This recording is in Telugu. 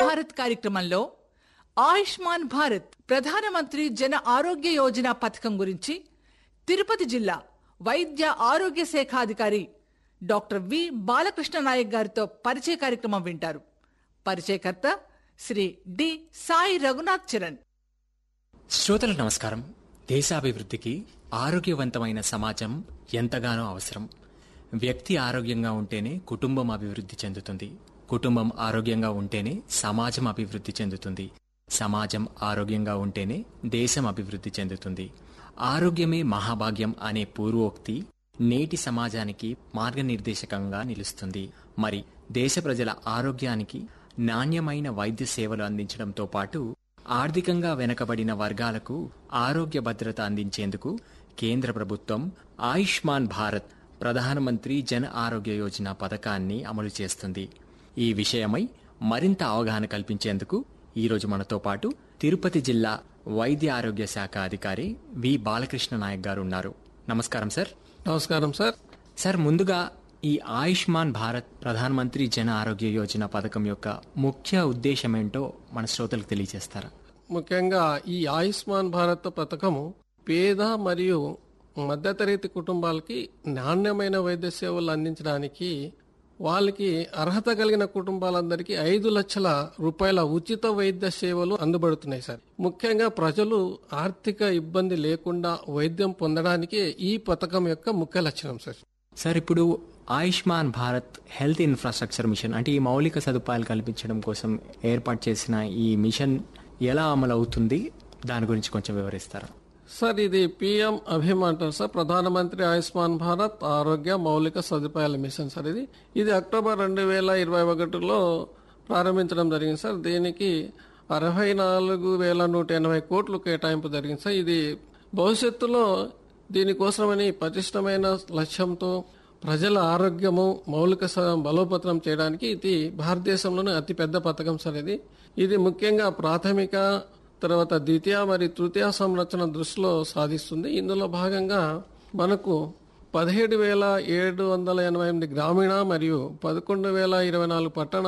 భారత్ కార్యక్రమంలో ఆయుష్మాన్ భారత్ ప్రధానమంత్రి జన ఆరోగ్య యోజన పథకం గురించి తిరుపతి జిల్లా వైద్య ఆరోగ్య శాఖ అధికారి డాక్టర్ వి బాలకృష్ణ నాయక్ గారితో పరిచయ కార్యక్రమం వింటారు పరిచయకర్త శ్రీ డి సాయి రఘునాథ్ చరణ్ శ్రోతలకు నమస్కారం దేశాభివృద్ధికి ఆరోగ్యవంతమైన సమాజం ఎంతగానో అవసరం వ్యక్తి ఆరోగ్యంగా ఉంటేనే కుటుంబం అభివృద్ధి చెందుతుంది కుటుంబం ఆరోగ్యంగా ఉంటేనే సమాజం అభివృద్ధి చెందుతుంది సమాజం ఆరోగ్యంగా ఉంటేనే దేశం అభివృద్ధి చెందుతుంది ఆరోగ్యమే మహాభాగ్యం అనే పూర్వోక్తి నేటి సమాజానికి మార్గనిర్దేశకంగా నిలుస్తుంది మరి దేశ ప్రజల ఆరోగ్యానికి నాణ్యమైన వైద్య సేవలు అందించడంతో పాటు ఆర్థికంగా వెనకబడిన వర్గాలకు ఆరోగ్య భద్రత అందించేందుకు కేంద్ర ప్రభుత్వం ఆయుష్మాన్ భారత్ ప్రధానమంత్రి జన ఆరోగ్య యోజన పథకాన్ని అమలు చేస్తుంది ఈ విషయమై మరింత అవగాహన కల్పించేందుకు ఈరోజు మనతో పాటు తిరుపతి జిల్లా వైద్య ఆరోగ్య శాఖ అధికారి వి బాలకృష్ణ నాయక్ గారు ఉన్నారు నమస్కారం సార్ నమస్కారం సార్ సార్ ముందుగా ఈ ఆయుష్మాన్ భారత్ ప్రధానమంత్రి జన ఆరోగ్య యోజన పథకం యొక్క ముఖ్య ఉద్దేశం ఏంటో మన శ్రోతలకు తెలియజేస్తారా ముఖ్యంగా ఈ ఆయుష్మాన్ భారత్ పథకము పేద మరియు మధ్యతరగతి కుటుంబాలకి నాణ్యమైన వైద్య సేవలు అందించడానికి వాళ్ళకి అర్హత కలిగిన కుటుంబాలందరికీ ఐదు లక్షల రూపాయల ఉచిత వైద్య సేవలు అందుబడుతున్నాయి సార్ ముఖ్యంగా ప్రజలు ఆర్థిక ఇబ్బంది లేకుండా వైద్యం పొందడానికే ఈ పథకం యొక్క ముఖ్య లక్షణం సార్ సార్ ఇప్పుడు Ayushman Bharat health infrastructure mission అంటే ఈ మౌలిక సదుపాయాలు కల్పించడం కోసం ఏర్పాటు చేసిన ఈ మిషన్ ఎలా అమలు అవుతుంది దాని గురించి కొంచెం వివరిస్తారా సార్ ఇది పిఎం అభిమ్ అంటారు సార్ ప్రధానమంత్రి ఆయుష్మాన్ భారత్ ఆరోగ్య మౌలిక సదుపాయాల మిషన్ సార్ ఇది ఇది అక్టోబర్ రెండు వేల ఇరవై ఒకటిలో ప్రారంభించడం జరిగింది సార్ దీనికి అరవై నాలుగు వేల నూట ఎనభై కోట్లు కేటాయింపు జరిగింది సార్ ఇది భవిష్యత్తులో దీనికోసమని పటిష్టమైన లక్ష్యంతో ప్రజల ఆరోగ్యము మౌలిక స- బలోపేతం చేయడానికి ఇది భారతదేశంలోనే అతిపెద్ద పథకం సార్ ఇది ఇది ముఖ్యంగా ప్రాథమిక తర్వాత ద్వితీయ మరియు తృతీయ సంరక్షణ దృష్టిలో సాధిస్తుంది ఇందులో భాగంగా మనకు పదిహేడు వేల ఏడు వందల ఎనభై ఎనిమిది గ్రామీణ మరియు పదకొండు వేల ఇరవై నాలుగు పట్టణ